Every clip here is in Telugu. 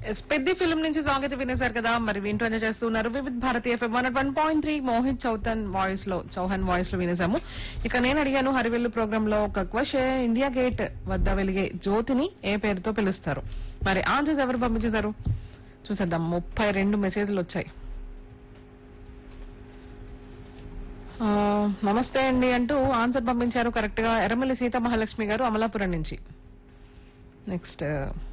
ఎస్ పెద్ద ఫిల్మ్ నుంచి సాంగ్ అయితే వినేశారు కదా మరి వింటూ ఎంజాయ్ చేస్తున్నారు Vividh Bharatiya FM one one point three Mohit Chauhan voice లో చౌహాన్ వాయిస్ లో వినేశాము ఇక నేను అడిగాను హరివెల్లు ప్రోగ్రామ్ లో ఒక క్వశ్చన్ ఇండియా గేట్ వద్ద వెలిగే జ్యోతిని ఏ పేరుతో పిలుస్తారు మరి ఆన్సర్స్ ఎవరు పంపించేశారు చూసేద్దాం ముప్పై రెండు మెసేజ్లు వచ్చాయి ఆ, నమస్తే అండి అంటూ ఆన్సర్ పంపించారు కరెక్ట్ గా ఎర్రమల్లి సీత మహాలక్ష్మి గారు అమలాపురం నుంచి నెక్స్ట్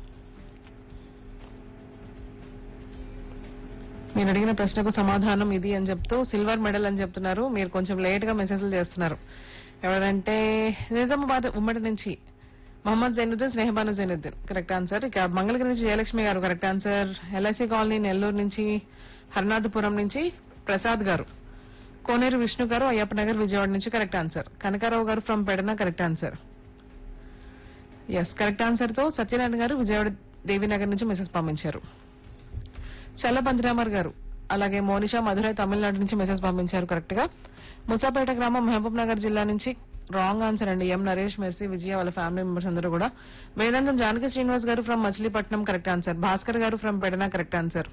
మీరు అడిగిన ప్రశ్నకు సమాధానం ఇది అని చెప్తూ సిల్వర్ మెడల్ అని చెప్తున్నారు మీరు కొంచెం లేట్ గా మెసేజ్లు చేస్తున్నారు ఎవరంటే నిజామాబాద్ ఉమ్మడి నుంచి మొహమ్మద్ జైనుద్దీన్ స్నేహబాను జైనుద్దీన్ కరెక్ట్ ఆన్సర్ ఇక మంగళగిరి నుంచి జయలక్ష్మి గారు correct answer LIC colony Nellore నుంచి హర్నాథపురం నుంచి ప్రసాద్ గారు కోనేరు విష్ణు గారు అయ్యప్ప నగర్ విజయవాడ నుంచి కరెక్ట్ ఆన్సర్ కనకారావు గారు from Pedana correct answer yes correct answer తో సత్యనారాయణ గారు విజయవాడ దేవీనగర్ నుంచి మెసేజ్ పంపించారు చల్ల పందిరామర్ గారు అలాగే మోనిషా మధురై తమిళనాడు నుంచి మెసేజ్ పంపించారు కరెక్ట్ గా ముసాపేట గ్రామం మహబూబ్ నగర్ జిల్లా నుంచి రాంగ్ ఆన్సర్ అండి ఎం నరేష్ మెర్సీ విజయ వాళ్ళ ఫ్యామిలీ మెంబర్స్ అందరూ కూడా వేదాంతం జానకి శ్రీనివాస్ గారు from Machilipatnam correct answer Bhaskar గారు from Pedana correct answer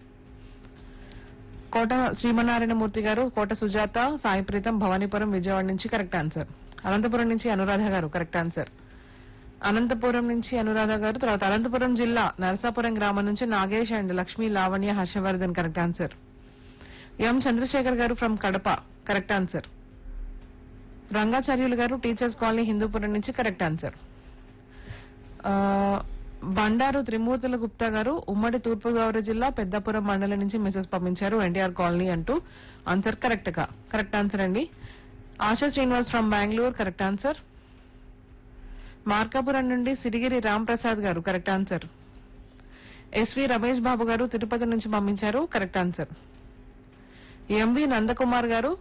Kota Srimannarayanamurthy గారు కోట సుజాత సాయి ప్రీతం భవానీపురం విజయవాడ నుంచి కరెక్ట్ ఆన్సర్ అనంతపురం నుంచి అనురాధ గారు కరెక్ట్ ఆన్సర్ అనంతపురం నుంచి అనురాధ గారు తర్వాత అనంతపురం జిల్లా నరసాపురం గ్రామం నుంచి Nagesh and Lakshmi Lavanya Harshavardhan correct answer M Chandrasekhar గారు from Kadapa correct answer Rangacharyulu గారు టీచర్స్ కాలనీ హిందూపురం నుంచి కరెక్ట్ ఆన్సర్ ఆ, బండారు త్రిమూర్తుల గుప్తా గారు ఉమ్మడి తూర్పుగోదావరి జిల్లా పెద్దపురం మండలం నుంచి మెసేజ్ పంపించారు ఎన్టీఆర్ కాలనీ అంటూ ఆన్సర్ కరెక్ట్ గా కరెక్ట్ ఆన్సర్ అండి Asha Srinivas from Bengaluru correct answer Markapuram నుండి సిరిగిరి రామ్ ప్రసాద్ గారు correct answer SV Ramesh Babu గారు తిరుపతి నుంచి పంపించారు కరెక్ట్ ఆన్సర్ ఎంవి నందకుమార్ గారు